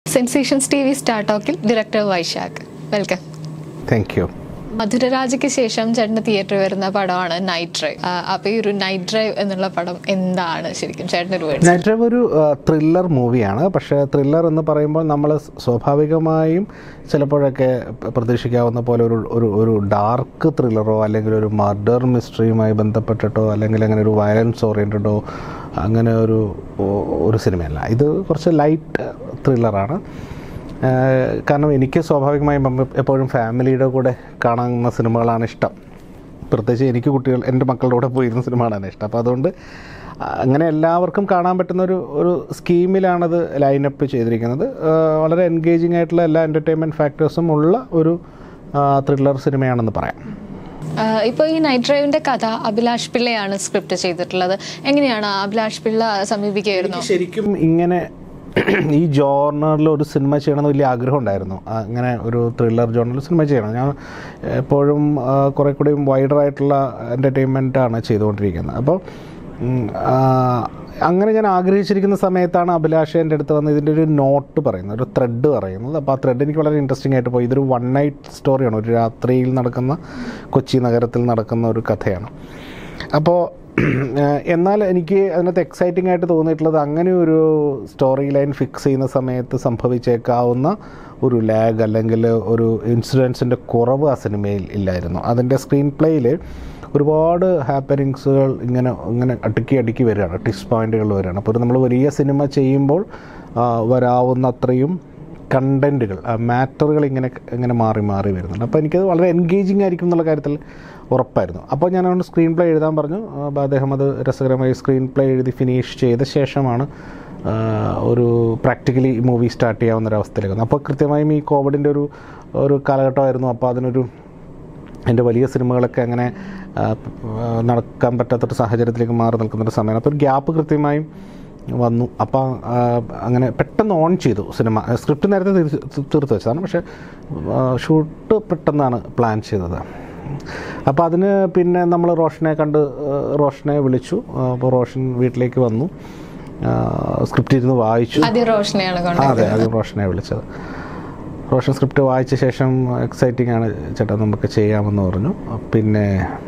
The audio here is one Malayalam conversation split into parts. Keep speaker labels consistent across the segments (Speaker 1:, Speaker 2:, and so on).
Speaker 1: സെൻസേഷൻസ് ടി വി സ്റ്റാർ ടോക്കിൽ director Vaishakh welcome
Speaker 2: thank you
Speaker 1: മധുരരാജയ്ക്ക് ശേഷം ചേട്ടന് തിയേറ്ററിൽ വരുന്ന പടമാണ് നൈറ്റ് ഡ്രൈവ് അപ്പൊ ഈ ഒരു നൈറ്റ് ഡ്രൈവ് എന്നുള്ള പടം എന്താണ് ശരിക്കും ചേട്ടൻ്റെ ഒരു വേർഡ്
Speaker 2: നൈറ്റ് ഡ്രൈവ് ഒരു ത്രില്ലർ മൂവിയാണ് പക്ഷേ ത്രില്ലർ എന്ന് പറയുമ്പോൾ നമ്മൾ സ്വാഭാവികമായും ചിലപ്പോഴൊക്കെ പ- പ്രതീക്ഷിക്കാവുന്ന പോലെ ഒരു ഒരു ഒരു ഡാർക്ക് ത്രില്ലറോ അല്ലെങ്കിൽ ഒരു മർഡർ മിസ്റ്ററിയുമായി ബന്ധപ്പെട്ടിട്ടോ അല്ലെങ്കിൽ അങ്ങനെ ഒരു വയലൻസ് ഓറിയൻറ്റഡോ അങ്ങനെ ഒരു ഒ- ഒരു സിനിമയല്ല ഇത് കുറച്ച് ലൈറ്റ് ത്രില്ലറാണ് ഏഹ് കാരണം എനിക്ക് സ്വാഭാവികമായും നമ്മ എപ്പോഴും ഫാമിലിയുടെ കൂടെ കാണുന്ന സിനിമകളാണ് ഇഷ്ടം പ്രത്യേകിച്ച് എനിക്ക് കുട്ടികൾ എൻ്റെ മക്കളുടെ കൂടെ പോയിരുന്ന സിനിമ കാണാൻ ഇഷ്ടം അപ്പോൾ അതുകൊണ്ട് അങ്ങനെ എല്ലാവർക്കും കാണാൻ പറ്റുന്ന ഒരു ഒരു സ്കീമിലാണത് ലൈനപ്പ് ചെയ്തിരിക്കുന്നത് ആ, വളരെ എൻഗേജിങ് ആയിട്ടുള്ള എല്ലാ എൻ്റർടൈൻമെൻറ്റ് ഫാക്ടേഴ്സും ഉള്ള ഒരു ത്രില്ലർ സിനിമയാണെന്ന് പറയാം
Speaker 1: ഇപ്പോൾ ഈ നൈറ്റ് ഡ്രൈവിന്റെ കഥ അഭിലാഷ് പിള്ളയാണ് സ്ക്രിപ്റ്റ് ചെയ്തിട്ടുള്ളത് എങ്ങനെയാണ് അഭിലാഷ് പിള്ള സമീപിക്കുകയായിരുന്നു
Speaker 2: ശരിക്കും ഇങ്ങനെ ഈ ജോണറിൽ ഒരു സിനിമ ചെയ്യണമെന്ന് വലിയ ആഗ്രഹം ഉണ്ടായിരുന്നു അങ്ങനെ ഒരു ത്രില്ലർ ജോണറിൽ സിനിമ ചെയ്യണം ഞാൻ എപ്പോഴും ആ, കുറെ കൂടി വൈഡർ ആയിട്ടുള്ള എൻ്റർടൈൻമെൻ്റ് ആണ് ചെയ്തുകൊണ്ടിരിക്കുന്നത് അപ്പോൾ ഉം, ആ, അങ്ങനെ ഞാൻ ആഗ്രഹിച്ചിരിക്കുന്ന സമയത്താണ് അഭിലാഷ് എൻ്റെ അടുത്ത് വന്ന് ഇതിൻ്റെ ഒരു നോട്ട് പറയുന്നത് ഒരു ത്രെഡ് പറയുന്നത് അപ്പോൾ ആ ത്രെഡ് എനിക്ക് വളരെ ഇൻട്രസ്റ്റിംഗ് ആയിട്ട് പോയി ഇതൊരു വൺ നൈറ്റ് സ്റ്റോറിയാണ് ഒരു രാത്രിയിൽ നടക്കുന്ന കൊച്ചി നഗരത്തിൽ നടക്കുന്ന ഒരു കഥയാണ് അപ്പോൾ ഏഹ് എന്നാൽ എനിക്ക് അതിനകത്ത് എക്സൈറ്റിംഗ് ആയിട്ട് തോന്നിയിട്ടുള്ളത് അങ്ങനെ ഒരു സ്റ്റോറി ലൈൻ ഫിക്സ് ചെയ്യുന്ന സമയത്ത് സംഭവിച്ചേക്കാവുന്ന ഒരു ലാഗ് അല്ലെങ്കിൽ ഒരു ഇൻസിഡൻസിൻ്റെ കുറവ് ആ സിനിമയിൽ ഇല്ലായിരുന്നു അതിൻ്റെ സ്ക്രീൻ പ്ലേയിൽ ഒരുപാട് ഹാപ്പനിങ്സുകൾ ഇങ്ങനെ ഇങ്ങനെ അടുക്കി അടുക്കി വരികയാണ് ടിസ് പോയിന്റുകൾ വരികയാണ് അപ്പോൾ നമ്മൾ വലിയ സിനിമ ചെയ്യുമ്പോൾ ആ, വരാവുന്ന അത്രയും കണ്ടൻറ്റുകൾ മാറ്ററുകൾ ഇങ്ങനെ ഇങ്ങനെ മാറി മാറി വരുന്നുണ്ട് അപ്പോൾ എനിക്കത് വളരെ എൻഗേജിങ് ആയിരിക്കും എന്നുള്ള കാര്യത്തിൽ ഉറപ്പായിരുന്നു അപ്പോൾ ഞാൻ അവന് സ്ക്രീൻ പ്ലേ എഴുതാൻ പറഞ്ഞു അപ്പോൾ അദ്ദേഹം അത് രസകരമായി സ്ക്രീൻ പ്ലേ എഴുതി ഫിനിഷ് ചെയ്ത ശേഷമാണ് ആ, ഒരു പ്രാക്ടിക്കലി മൂവി സ്റ്റാർട്ട് ചെയ്യാവുന്ന ഒരു അവസ്ഥയിലേക്ക് വന്നത് അപ്പോൾ കൃത്യമായും ഈ കോവിഡിൻ്റെ ഒരു ഒരു കാലഘട്ടമായിരുന്നു അപ്പോൾ അതിനൊരു എൻ്റെ വലിയ സിനിമകളൊക്കെ അങ്ങനെ ആ, ആ, നടക്കാൻ പറ്റാത്തൊരു സാഹചര്യത്തിലേക്ക് മാറി നിൽക്കുന്നൊരു സമയമാണ് അപ്പോൾ ഒരു ഗ്യാപ്പ് കൃത്യമായും വന്നു അപ്പോൾ ആ, അങ്ങനെ പെട്ടെന്ന് ഓൺ ചെയ്തു സിനിമ സ്ക്രിപ്റ്റ് നേരത്തെ തീർത്ത് തീർത്ത് വെച്ചതാണ് പക്ഷേ ആ, ഷൂട്ട് പെട്ടെന്നാണ് പ്ലാൻ ചെയ്തത് അപ്പോൾ അതിന് പിന്നെ നമ്മൾ റോഷനെ കണ്ട് ആ, റോഷനെ വിളിച്ചു ആ, അപ്പോൾ റോഷൻ വീട്ടിലേക്ക് വന്നു ആ, സ്ക്രിപ്റ്റ് ഇരുന്ന് വായിച്ചു
Speaker 1: ആദ്യം റോഷനെയാണ്
Speaker 2: ആ,
Speaker 1: കൊണ്ടുവരുന്നത്
Speaker 2: അതെ ആദ്യം റോഷനെ വിളിച്ചത് റോഷൻ സ്ക്രിപ്റ്റ് വായിച്ച ശേഷം എക്സൈറ്റിംഗ് ആണ് ചേട്ടാ നമുക്ക് ചെയ്യാമെന്ന് പറഞ്ഞു പിന്നെ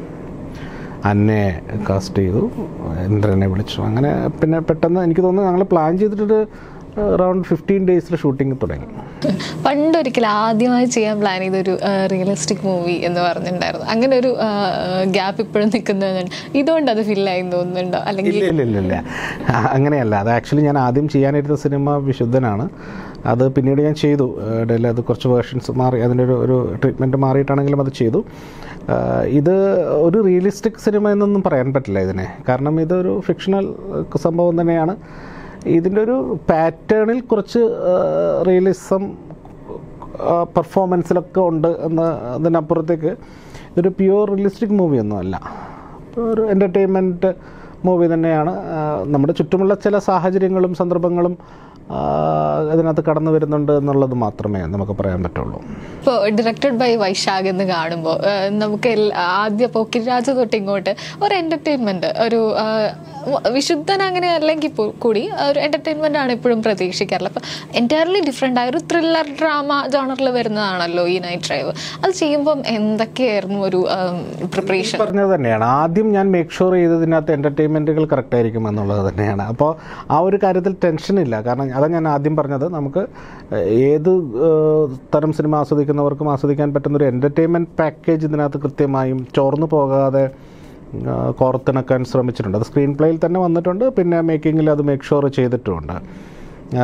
Speaker 2: അന്നെ കാസ്റ്റ് ചെയ്തു ഇന്ദ്രനെ വിളിച്ചു അങ്ങനെ പിന്നെ പെട്ടെന്ന് എനിക്ക് തോന്നുന്നു ഞങ്ങൾ പ്ലാൻ ചെയ്തിട്ട് അറൗണ്ട് ഫിഫ്റ്റീൻ ഡേയ്സിൽ ഷൂട്ടിംഗ് തുടങ്ങി
Speaker 1: പണ്ടൊരിക്കൽ ആദ്യമായി ചെയ്യാൻ പ്ലാൻ ചെയ്തൊരു റിയലിസ്റ്റിക് മൂവി എന്ന് പറഞ്ഞിട്ടുണ്ടായിരുന്നു അങ്ങനെ ഒരു ഗ്യാപ്പ് ഇപ്പോഴും നിൽക്കുന്നതുണ്ട് ഇതുകൊണ്ട് അത് ഫില്ലായി തോന്നുന്നുണ്ടോ അല്ലെങ്കിൽ
Speaker 2: ഇല്ല ഇല്ല ഇല്ല ഇല്ല ആ, അങ്ങനെയല്ല അത് ആക്ച്വലി ഞാൻ ആദ്യം ചെയ്യാനിരുന്ന സിനിമ വിശുദ്ധനാണ് അത് പിന്നീട് ഞാൻ ചെയ്തു ഇടയിൽ അത് കുറച്ച് വേർഷൻസ് മാറി അതിൻ്റെ ഒരു ഒരു ട്രീറ്റ്മെൻറ്റ് മാറിയിട്ടാണെങ്കിലും അത് ചെയ്തു ആ, ഇത് ഒരു റിയലിസ്റ്റിക് സിനിമ എന്നൊന്നും പറയാൻ പറ്റില്ല ഇതിനെ കാരണം ഇതൊരു ഫിക്ഷണൽ സംഭവം തന്നെയാണ് ഇതിൻ്റെ ഒരു പാറ്റേണിൽ കുറച്ച് റിയലിസം പെർഫോമൻസിലൊക്കെ ഉണ്ട് എന്ന് അതിനപ്പുറത്തേക്ക് ഇതൊരു പ്യുവർ റിയലിസ്റ്റിക് മൂവിയൊന്നും അല്ല ഇപ്പോൾ ഒരു എൻ്റർടൈൻമെൻറ്റ് മൂവി തന്നെയാണ് ആ, നമ്മുടെ ചുറ്റുമുള്ള ചില സാഹചര്യങ്ങളും സന്ദർഭങ്ങളും ആ, അതിനകത്ത് കടന്നു വരുന്നുണ്ട് എന്നുള്ളത് മാത്രമേ നമുക്ക് പറയാൻ പറ്റുള്ളൂ
Speaker 1: ഇപ്പോൾ ഡയറക്റ്റഡ് ബൈ വൈശാഖ് എന്ന് കാണുമ്പോൾ നമുക്ക് എല്ലാ- ആദ്യ പോക്കിരാജ് തൊട്ട് ഇങ്ങോട്ട് ഒരു എന്റർടൈൻമെന്റ് ഒരു ആ, വ- വിശുദ്ധൻ അങ്ങനെ അല്ലെങ്കിൽ പോ- കൂടി ഒരു എന്റർടൈൻമെന്റ് ആണ് എപ്പോഴും പ്രതീക്ഷിക്കാറുള്ളത് അപ്പം എൻറ്റയർലി ഡിഫറെൻ്റ് ആയ ഒരു ത്രില്ലർ ഡ്രാമ ജോണറിൽ വരുന്നതാണല്ലോ ഈ നൈറ്റ് ഡ്രൈവ് അത് ചെയ്യുമ്പം എന്തൊക്കെയായിരുന്നു ഒരു പ്രിപ്പറേഷൻ
Speaker 2: പറഞ്ഞത് തന്നെയാണ് ആദ്യം ഞാൻ മേക്ക് ഷുവർ ചെയ്തതിനകത്ത് എൻ്റർടൈൻമെൻറ്റുകൾ കറക്റ്റ് ആയിരിക്കും എന്നുള്ളത് തന്നെയാണ് അപ്പോൾ ആ ഒരു കാര്യത്തിൽ ടെൻഷൻ ഇല്ല കാരണം അതാ ഞാൻ ആദ്യം പറഞ്ഞത് നമുക്ക് ഏത് ഏഹ്, തരം സിനിമ ആസ്വദിക്കുന്നവർക്കും ആസ്വദിക്കാൻ പറ്റുന്ന ഒരു എൻ്റർടൈൻമെൻറ്റ് പാക്കേജ് ഇതിനകത്ത് കൃത്യമായും ചോർന്നു പോകാതെ ആ, കോർത്തിണക്കാൻ ശ്രമിച്ചിട്ടുണ്ട് അത് സ്ക്രീൻ പ്ലേയിൽ തന്നെ വന്നിട്ടുണ്ട് പിന്നെ മേക്കിങ്ങിൽ അത് മേക്ക് ഷുവർ ചെയ്തിട്ടുമുണ്ട് ആ,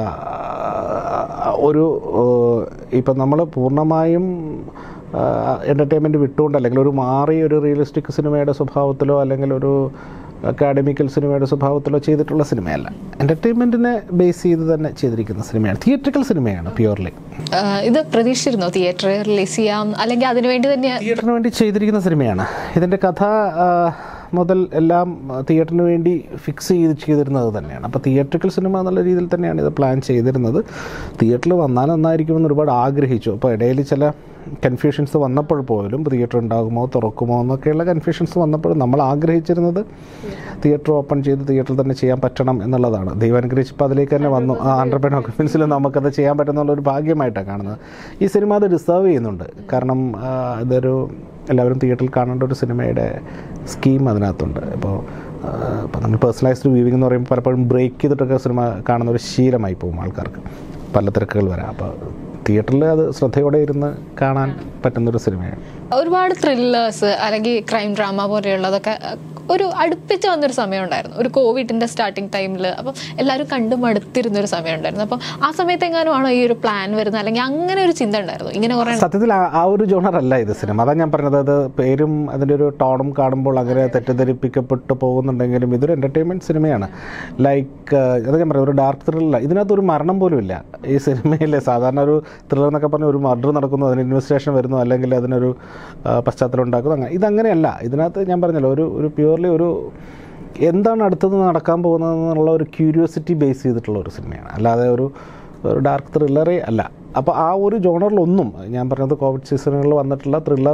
Speaker 2: ഒരു ഇപ്പം നമ്മൾ പൂർണ്ണമായും എൻ്റർടൈൻമെൻറ്റ് വിട്ടുകൊണ്ട് അല്ലെങ്കിൽ ഒരു മാറി ഒരു റിയലിസ്റ്റിക് സിനിമയുടെ സ്വഭാവത്തിലോ അല്ലെങ്കിൽ ഒരു അക്കാഡമിക്കൽ സിനിമയുടെ സ്വഭാവത്തിലോ ചെയ്തിട്ടുള്ള സിനിമയല്ല എൻ്റർടൈൻമെൻറ്റിനെ ബേസ് ചെയ്ത് തന്നെ ചെയ്തിരിക്കുന്ന സിനിമയാണ് തിയേറ്ററിക്കൽ സിനിമയാണ് പ്യുവർലി
Speaker 1: ഇത് പ്രതീക്ഷിച്ചിരുന്നോ തിയേറ്ററിൽ റിലീസ് ചെയ്യാം അല്ലെങ്കിൽ അതിനുവേണ്ടി തന്നെ
Speaker 2: തിയേറ്ററിന് വേണ്ടി ചെയ്തിരിക്കുന്ന സിനിമയാണ് ഇതിൻ്റെ കഥ ആ, മുതൽ എല്ലാം തിയേറ്ററിന് വേണ്ടി ഫിക്സ് ചെയ്ത് ചെയ്തിരുന്നത് തന്നെയാണ് അപ്പോൾ തിയേറ്ററിക്കൽ സിനിമ എന്നുള്ള രീതിയിൽ തന്നെയാണ് ഇത് പ്ലാൻ ചെയ്തിരുന്നത് തിയേറ്ററിൽ വന്നാൽ നന്നായിരിക്കുമെന്ന് ഒരുപാട് ആഗ്രഹിച്ചു അപ്പോൾ ഇടയിൽ ചില കൺഫ്യൂഷൻസ് വന്നപ്പോൾ പോലും തിയേറ്റർ ഉണ്ടാകുമോ തുറക്കുമോ എന്നൊക്കെയുള്ള കൺഫ്യൂഷൻസ് വന്നപ്പോൾ നമ്മൾ ആഗ്രഹിച്ചിരുന്നത് തിയേറ്റർ ഓപ്പൺ ചെയ്ത് തിയേറ്ററിൽ തന്നെ ചെയ്യാൻ പറ്റണം എന്നുള്ളതാണ് ദൈവം അനുഗ്രഹിച്ച് ഇപ്പോൾ അതിലേക്ക് തന്നെ വന്നു ആ ഹൺഡ്രഡ് പെൻ ഓക്കുപൻസിൽ നമുക്കത് ചെയ്യാൻ പറ്റുന്നുള്ള ഒരു ഭാഗ്യമായിട്ടാണ് കാണുന്നത് ഈ സിനിമ അത് ഡിസേർവ് ചെയ്യുന്നുണ്ട് കാരണം ആ, ഇതൊരു എല്ലാവരും തിയേറ്ററിൽ കാണേണ്ട ഒരു സിനിമയുടെ സ്കീം അതിനകത്തുണ്ട് ഇപ്പോൾ ഇപ്പോൾ നമ്മൾ പേഴ്സണലൈസ്ഡ് വ്യൂവിംഗ് എന്ന് പറയുമ്പോൾ പലപ്പോഴും ബ്രേക്ക് ചെയ്തിട്ടൊക്കെ സിനിമ കാണുന്ന ഒരു ശീലമായി പോകും ആൾക്കാർക്ക് പല തിരക്കുകൾ വരാം അപ്പോൾ തിയേറ്ററിൽ അത് ശ്രദ്ധയോടെ ഇരുന്ന് കാണാൻ പറ്റുന്നൊരു സിനിമയാണ്
Speaker 1: ഒരുപാട് ത്രില്ലേഴ്സ് അല്ലെങ്കിൽ ക്രൈം ഡ്രാമ പോലെയുള്ളതൊക്കെ അഹ്, ഒരു അടുപ്പിച്ച് വന്നൊരു സമയം ഉണ്ടായിരുന്നു ഒരു കോവിഡിന്റെ സ്റ്റാർട്ടിങ് ടൈമിൽ അപ്പം എല്ലാവരും കണ്ടു മടുത്തിരുന്ന ഒരു സമയം ഉണ്ടായിരുന്നു അപ്പം ആ സമയത്ത് എങ്ങാനും ആണോ ഈ ഒരു പ്ലാൻ വരുന്നത് അല്ലെങ്കിൽ അങ്ങനെ ഒരു ചിന്ത ഉണ്ടായിരുന്നു ഇങ്ങനെ കുറെ
Speaker 2: സത്യത്തിൽ ആ- ആ ഒരു ജോണർ അല്ല ഇത് സിനിമ അതാ ഞാൻ പറഞ്ഞത് അത് പേരും അതിൻ്റെ ഒരു ടോണും കാണുമ്പോൾ അങ്ങനെ തെറ്റിദ്ധരിപ്പിക്കപ്പെട്ട് പോകുന്നുണ്ടെങ്കിലും ഇതൊരു എൻ്റർടൈൻമെൻറ്റ് സിനിമയാണ് ലൈക്ക് അത് ഞാൻ പറയാം ഒരു ഡാർക്ക് ത്രില്ലല്ല ഇതിനകത്ത് ഒരു മരണം പോലും ഇല്ല ഈ സിനിമയിൽ സാധാരണ ഒരു ത്രില്ലർ എന്നൊക്കെ പറഞ്ഞാൽ ഒരു മർഡർ നടക്കുന്നു അതിന് ഇൻവെസ്റ്റിഗേഷൻ വരുന്നു അല്ലെങ്കിൽ അതിനൊരു ആ, പശ്ചാത്തലം ഉണ്ടാക്കുന്നു അങ്ങനെ ഇതങ്ങനെയല്ല ഇതിനകത്ത് ഞാൻ പറഞ്ഞല്ലോ ഒരു ഒരു പ്യുവർലി ഒരു എന്താണ് അടുത്തത് നടക്കാൻ പോകുന്നത് എന്നുള്ള ഒരു ക്യൂരിയോസിറ്റി ബേസ് ചെയ്തിട്ടുള്ള ഒരു സിനിമയാണ് അല്ലാതെ ഒരു ഒരു ഡാർക്ക് ത്രില്ലറേ അല്ല അപ്പോൾ ആ ഒരു ജോണറിലൊന്നും ഞാൻ പറഞ്ഞത് കോവിഡ് സീസണുകളിൽ വന്നിട്ടുള്ള ത്രില്ലർ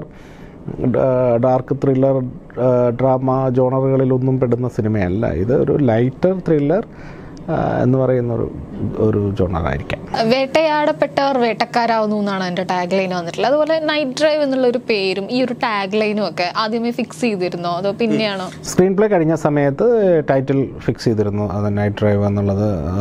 Speaker 2: ഡാർക്ക് ത്രില്ലർ ഡ്രാമ ജോണറുകളിലൊന്നും പെടുന്ന സിനിമയല്ല ഇത് ഒരു ലൈറ്റർ ത്രില്ലർ എന്ന് പറയുന്ന ഒരു ഒരു ജോണറായിരിക്കാം
Speaker 1: വേട്ടയാടപ്പെട്ടവർ വേട്ടക്കാരാവുന്നു എന്നാണ് എൻ്റെ ടാഗ് ലൈൻ വന്നിട്ടുള്ളത് അതുപോലെ നൈറ്റ് ഡ്രൈവ് എന്നുള്ള ഒരു പേരും ഈ ഒരു ടാഗ് ലൈനും ഒക്കെ ആദ്യമേ ഫിക്സ് ചെയ്തിരുന്നോ അതോ പിന്നെയാണോ
Speaker 2: സ്ക്രീൻ പ്ലേ കഴിഞ്ഞ സമയത്ത് ടൈറ്റിൽ ഫിക്സ് ചെയ്തിരുന്നു അത് നൈറ്റ് ഡ്രൈവ് എന്നുള്ളത് ആ,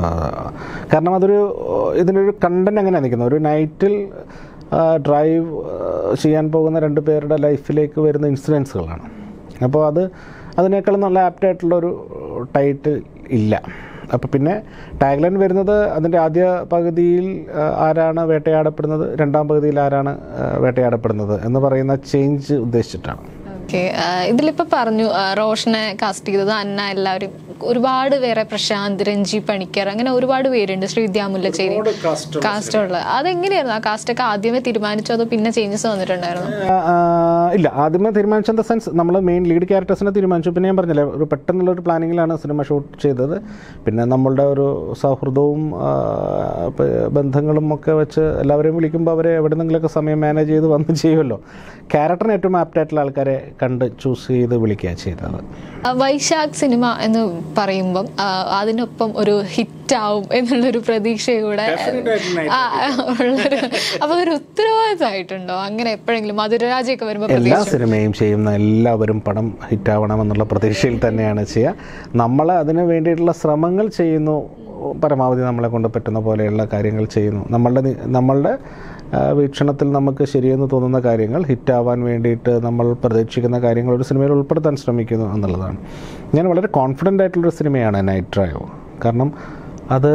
Speaker 2: കാരണം അതൊരു ഇതിനൊരു കണ്ടന്റ് എങ്ങനെയാണ് നിൽക്കുന്നത് ഒരു നൈറ്റിൽ ഡ്രൈവ് ചെയ്യാൻ പോകുന്ന രണ്ട് പേരുടെ ലൈഫിലേക്ക് വരുന്ന ഇൻസിഡൻസുകളാണ് അപ്പോൾ അത് അതിനേക്കാളും നല്ല ആപ്റ്റായിട്ടുള്ളൊരു ടൈറ്റിൽ ഇല്ല അപ്പോൾ പിന്നെ ടാഗ്ലൈൻ വരുന്നത് അതിൻ്റെ ആദ്യ പകുതിയിൽ ആ, ആരാണ് വേട്ടയാടപ്പെടുന്നത് രണ്ടാം പകുതിയിൽ ആരാണ് ആ, വേട്ടയാടപ്പെടുന്നത് എന്ന് പറയുന്ന ചേഞ്ച് ഉദ്ദേശിച്ചിട്ടാണ്
Speaker 1: ഓക്കെ ഇതിലിപ്പോ പറഞ്ഞു ആ, റോഷനെ കാസ്റ്റ് ചെയ്തത് അന്ന എല്ലാവരും ഒരുപാട് പേരെ പ്രശാന്ത് രഞ്ജി പണിക്കർ അങ്ങനെ ഒരുപാട് പേരുണ്ട് ശ്രീവിദ്യാ മുല്ലശ്ശേരി കാസ്റ്റ് ഉള്ളത് അതെങ്ങനെയായിരുന്നു ആ കാസ്റ്റ് ഒക്കെ ആദ്യമേ തീരുമാനിച്ചോ അതോ പിന്നെ ചേഞ്ചസ് വന്നിട്ടുണ്ടായിരുന്നു
Speaker 2: ആ, ഇല്ല ആദ്യമേ തീരുമാനിച്ച ദ സെൻസ് നമ്മൾ മെയിൻ ലീഡ് ക്യാരക്ടേഴ്സിനെ തീരുമാനിച്ചു പിന്നെ ഞാൻ പറഞ്ഞില്ലേ ഒരു പെട്ടെന്നുള്ള ഒരു പ്ലാനിങ്ങിലാണ് സിനിമ ഷൂട്ട് ചെയ്തത് പിന്നെ നമ്മളുടെ ഒരു സൗഹൃദവും ആ, പ- ബന്ധങ്ങളും ഒക്കെ വെച്ച് എല്ലാവരെയും വിളിക്കുമ്പോൾ അവരെ എവിടെന്നെങ്കിലുമൊക്കെ സമയം മാനേജ് ചെയ്ത് വന്ന് ചെയ്യുമല്ലോ ക്യാരക്ടറിന് ഏറ്റവും ആപ്റ്റായിട്ടുള്ള ആൾക്കാരെ കണ്ട് ചൂസ് ചെയ്ത് വിളിക്കുക ചെയ്തത്
Speaker 1: ആ, വൈശാഖ് സിനിമ എന്ന് പറയുമ്പം ആ, അതിനൊപ്പം ഒരു ഹിറ്റ് ആവും എന്നുള്ളൊരു പ്രതീക്ഷയൂടെ ആ, ഉള്ളൊരു അപ്പൊ അതൊരു ഉത്തരവാദിത്തമായിട്ടുണ്ടോ അങ്ങനെ എപ്പോഴെങ്കിലും മധുരരാജയൊക്കെ വരുമ്പോ
Speaker 2: എല്ലാ
Speaker 1: പ്രതീക്ഷ
Speaker 2: സിനിമയും ചെയ്യുന്ന എല്ലാവരും പടം ഹിറ്റാവണമെന്നുള്ള പ്രതീക്ഷയിൽ തന്നെയാണ് ചെയ്യുക നമ്മൾ അതിന് വേണ്ടിയിട്ടുള്ള ശ്രമങ്ങൾ ചെയ്യുന്നു പരമാവധി നമ്മളെ കൊണ്ട് പറ്റുന്ന പോലെയുള്ള കാര്യങ്ങൾ ചെയ്യുന്നു നമ്മളുടെ നി- നമ്മളുടെ ആ, വീക്ഷണത്തിൽ നമുക്ക് ശരിയെന്ന് തോന്നുന്ന കാര്യങ്ങൾ ഹിറ്റാവാൻ വേണ്ടിയിട്ട് നമ്മൾ പ്രതീക്ഷിക്കുന്ന കാര്യങ്ങൾ ഒരു സിനിമയിൽ ഉൾപ്പെടുത്താൻ ശ്രമിക്കുന്നു എന്നുള്ളതാണ് ഞാൻ വളരെ കോൺഫിഡൻ്റ് ആയിട്ടുള്ളൊരു സിനിമയാണ് നൈറ്റ് ഡ്രൈവ് കാരണം അത്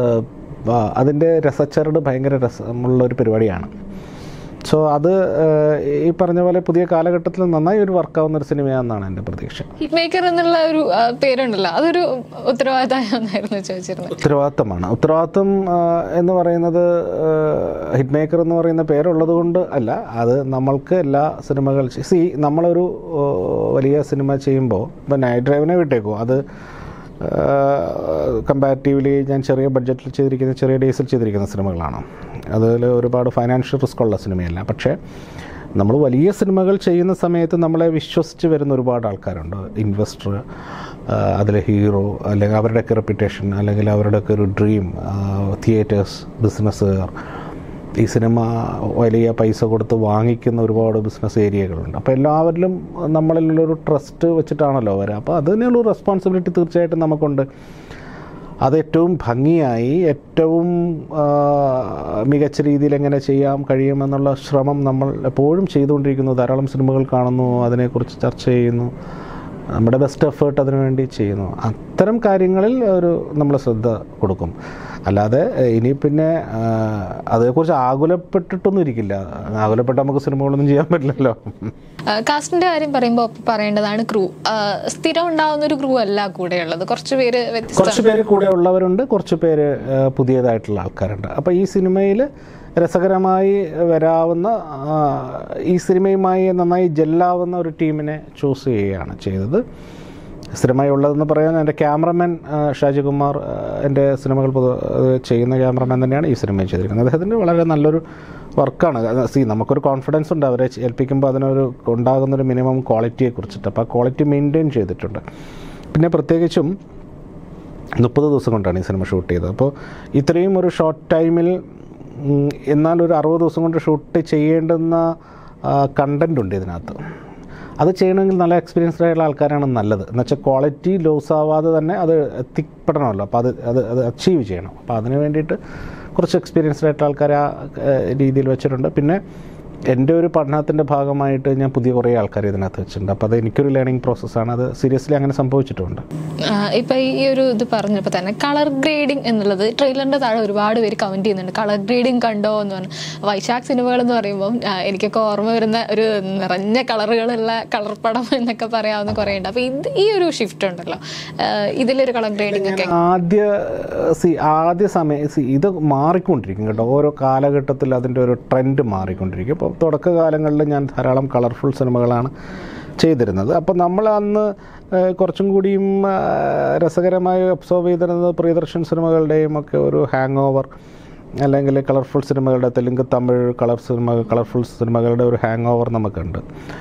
Speaker 2: ആ, അതിൻ്റെ രസച്ചരട് ഭയങ്കര രസമുള്ള ഒരു പരിപാടിയാണ് സോ അത് ഏഹ്, ഈ പറഞ്ഞ പോലെ പുതിയ കാലഘട്ടത്തിൽ നന്നായി ഒരു വർക്കാവുന്ന ഒരു സിനിമയാണെന്നാണ് എൻ്റെ പ്രതീക്ഷ
Speaker 1: ഹിറ്റ് മേക്കർ എന്നുള്ള ഒരു ആ, പേരുണ്ടല്ലോ അതൊരു ഉത്തരവാദിത്തമായിരുന്നു ചോദിച്ചിരുന്നത്
Speaker 2: ഉത്തരവാദിത്തമാണ് ഉത്തരവാദിത്തം ആ, എന്ന് പറയുന്നത് ഹിറ്റ് മേക്കർ എന്ന് പറയുന്ന പേരുള്ളത് കൊണ്ട് അല്ല അത് നമ്മൾക്ക് എല്ലാ സിനിമകൾ സി നമ്മളൊരു ആ, വലിയ സിനിമ ചെയ്യുമ്പോൾ ഇപ്പം നൈറ്റ് ഡ്രൈവിനെ വിട്ടേക്കും അത് കമ്പാരിറ്റീവ്ലി ഞാൻ ചെറിയ ബഡ്ജറ്റിൽ ചെയ്തിരിക്കുന്ന ചെറിയ ഡേയ്സിൽ ചെയ്തിരിക്കുന്ന സിനിമകളാണ് അതിൽ ഒരുപാട് ഫൈനാൻഷ്യൽ റിസ്ക് ഉള്ള സിനിമയല്ല പക്ഷേ നമ്മൾ വലിയ സിനിമകൾ ചെയ്യുന്ന സമയത്ത് നമ്മളെ വിശ്വസിച്ച് വരുന്ന ഒരുപാട് ആൾക്കാരുണ്ട് ഇൻവെസ്റ്റർ അതിലെ ഹീറോ അല്ലെങ്കിൽ അവരുടെയൊക്കെ റെപ്യൂട്ടേഷൻ അല്ലെങ്കിൽ അവരുടെയൊക്കെ ഒരു ഡ്രീം തിയേറ്റേഴ്സ് ബിസിനസ്സുകാർ ഈ സിനിമ വലിയ പൈസ കൊടുത്ത് വാങ്ങിക്കുന്ന ഒരുപാട് ബിസിനസ് ഏരിയകളുണ്ട് അപ്പോൾ എല്ലാവരിലും നമ്മളിലുള്ളൊരു ട്രസ്റ്റ് വെച്ചിട്ടാണല്ലോ വരിക അപ്പോൾ അതിനുള്ള റെസ്പോൺസിബിലിറ്റി തീർച്ചയായിട്ടും നമുക്കുണ്ട് അത് ഏറ്റവും ഭംഗിയായി ഏറ്റവും ആ, മികച്ച രീതിയിൽ എങ്ങനെ ചെയ്യാൻ കഴിയുമെന്നുള്ള ശ്രമം നമ്മൾ എപ്പോഴും ചെയ്തുകൊണ്ടിരിക്കുന്നു ധാരാളം സിനിമകൾ കാണുന്നു അതിനെക്കുറിച്ച് ചർച്ച ചെയ്യുന്നു നമ്മുടെ ബെസ്റ്റ് എഫേർട്ട് അതിനുവേണ്ടി ചെയ്യുന്നു അത്തരം കാര്യങ്ങളിൽ ഒരു നമ്മൾ ശ്രദ്ധ കൊടുക്കും അല്ലാതെ ഏഹ്, ഇനി പിന്നെ ആഹ്, അതേക്കുറിച്ച് ആകുലപ്പെട്ടിട്ടൊന്നും ഇരിക്കില്ല ആകുലപ്പെട്ട് നമുക്ക് സിനിമകളൊന്നും ചെയ്യാൻ പറ്റില്ലല്ലോ
Speaker 1: കാസ്റ്റിന്റെ കാര്യം പറയുമ്പോൾ പറയേണ്ടതാണ് ക്രൂ സ്ഥിരം ഉണ്ടാവുന്ന ഒരു ക്രൂ അല്ല കൂടെയുള്ളത് കുറച്ച് പേര് വ്യത്യസ്ത
Speaker 2: കുറച്ച് പേര് കൂടെ ഉള്ളവരുണ്ട് കുറച്ച് പേര് ആ, പുതിയതായിട്ടുള്ള ആൾക്കാരുണ്ട് അപ്പോൾ ഈ സിനിമയിൽ രസകരമായി വരാവുന്ന ആ, ഈ സിനിമയുമായി നന്നായി ജെല്ലാവുന്ന ഒരു ടീമിനെ ചൂസ് ചെയ്യുകയാണ് ചെയ്തത് സ്ഥിരമായി ഉള്ളതെന്ന് പറയാൻ എൻ്റെ ക്യാമറമാൻ ആ, ഷാജികുമാർ ആ, എൻ്റെ സിനിമകൾ പൊതു അത് ചെയ്യുന്ന ക്യാമറമാൻ തന്നെയാണ് ഈ സിനിമയിൽ ചെയ്തിരിക്കുന്നത് അദ്ദേഹത്തിൻ്റെ വളരെ നല്ലൊരു വർക്കാണ് സി നമുക്കൊരു കോൺഫിഡൻസ് ഉണ്ട് അവരെ ഏൽപ്പിക്കുമ്പോൾ അതിനൊരു ഉണ്ടാകുന്നൊരു മിനിമം ക്വാളിറ്റിയെ കുറിച്ചിട്ട് അപ്പോൾ ആ ക്വാളിറ്റി മെയിൻറ്റെയിൻ ചെയ്തിട്ടുണ്ട് പിന്നെ പ്രത്യേകിച്ചും മുപ്പത് ദിവസം കൊണ്ടാണ് ഈ സിനിമ ഷൂട്ട് ചെയ്തത് അപ്പോൾ ഇത്രയും ഒരു ഷോർട്ട് ടൈമിൽ ഉം, എന്നാൽ ഒരു അറുപത് ദിവസം കൊണ്ട് ഷൂട്ട് ചെയ്യേണ്ടുന്ന കണ്ടൻ്റ് ഉണ്ട് ഇതിനകത്ത് അത് ചെയ്യണമെങ്കിൽ നല്ല എക്സ്പീരിയൻസ്ഡ് ആയിട്ടുള്ള ആൾക്കാരാണ് നല്ലത് എന്ന് വെച്ചാൽ ക്വാളിറ്റി ലോസ് ആവാതെ തന്നെ അത് എത്തിപ്പെടണമല്ലോ അപ്പോൾ അത് അത് അത് അച്ചീവ് ചെയ്യണം അപ്പോൾ അതിന് വേണ്ടിയിട്ട് കുറച്ച് എക്സ്പീരിയൻസ്ഡ് ആയിട്ടുള്ള ആൾക്കാർ ആ ഏഹ്, രീതിയിൽ വെച്ചിട്ടുണ്ട് പിന്നെ എൻ്റെ ഒരു പഠനത്തിൻ്റെ ഭാഗമായിട്ട് ഞാൻ പുതിയ കുറേ ആൾക്കാർ ഇതിനകത്ത് വെച്ചിട്ടുണ്ട് അപ്പോൾ അത് എനിക്കൊരു ലേണിംഗ് പ്രോസസ്സാണ് അത് സീരിയസ്ലി അങ്ങനെ സംഭവിച്ചിട്ടുണ്ട്
Speaker 1: ആ, ഇപ്പൊ ഈ ഒരു ഇത് പറഞ്ഞപ്പോൾ തന്നെ കളർ ഗ്രേഡിംഗ് എന്നുള്ളത് ട്രെയിലറിന്റെ താഴെ ഒരുപാട് പേര് കമന്റ് ചെയ്യുന്നുണ്ട് കളർ ഗ്രേഡിംഗ് കണ്ടോ എന്ന് പറഞ്ഞു വൈശാഖ് സിനിമകൾ എന്ന് പറയുമ്പോൾ ആ, എനിക്കൊക്കെ ഓർമ്മ വരുന്ന ഒരു നിറഞ്ഞ കളറുകളുള്ള കളർ പടം എന്നൊക്കെ പറയാവുന്ന കുറേ ഉണ്ട് അപ്പൊ ഇത് ഈ ഒരു ഷിഫ്റ്റ് ഉണ്ടല്ലോ ആ, ഇതിലൊരു കളർ ഗ്രേഡിംഗ് ഒക്കെ
Speaker 2: ആദ്യ സി ആദ്യ സമയം സി ഇത് മാറിക്കൊണ്ടിരിക്കും കേട്ടോ ഓരോ കാലഘട്ടത്തിൽ അതിൻ്റെ ഒരു ട്രെൻഡ് മാറിക്കൊണ്ടിരിക്കും ഇപ്പോൾ തുടക്കകാലങ്ങളിൽ ഞാൻ ധാരാളം കളർഫുൾ സിനിമകളാണ് ചെയ്തിരുന്നത് അപ്പോൾ നമ്മൾ അന്ന് ഏഹ്, കുറച്ചും കൂടിയും ആ, രസകരമായി ഒബ്സർവ് ചെയ്തിരുന്നത് പ്രിയദർശൻ സിനിമകളുടെയും ഒക്കെ ഒരു ഹാങ് ഓവർ അല്ലെങ്കിൽ കളർഫുൾ സിനിമകളുടെ തെലുങ്ക് തമിഴ് കളർ സിനിമ കളർഫുൾ സിനിമകളുടെ ഒരു ഹാങ് ഓവർ നമുക്കുണ്ട്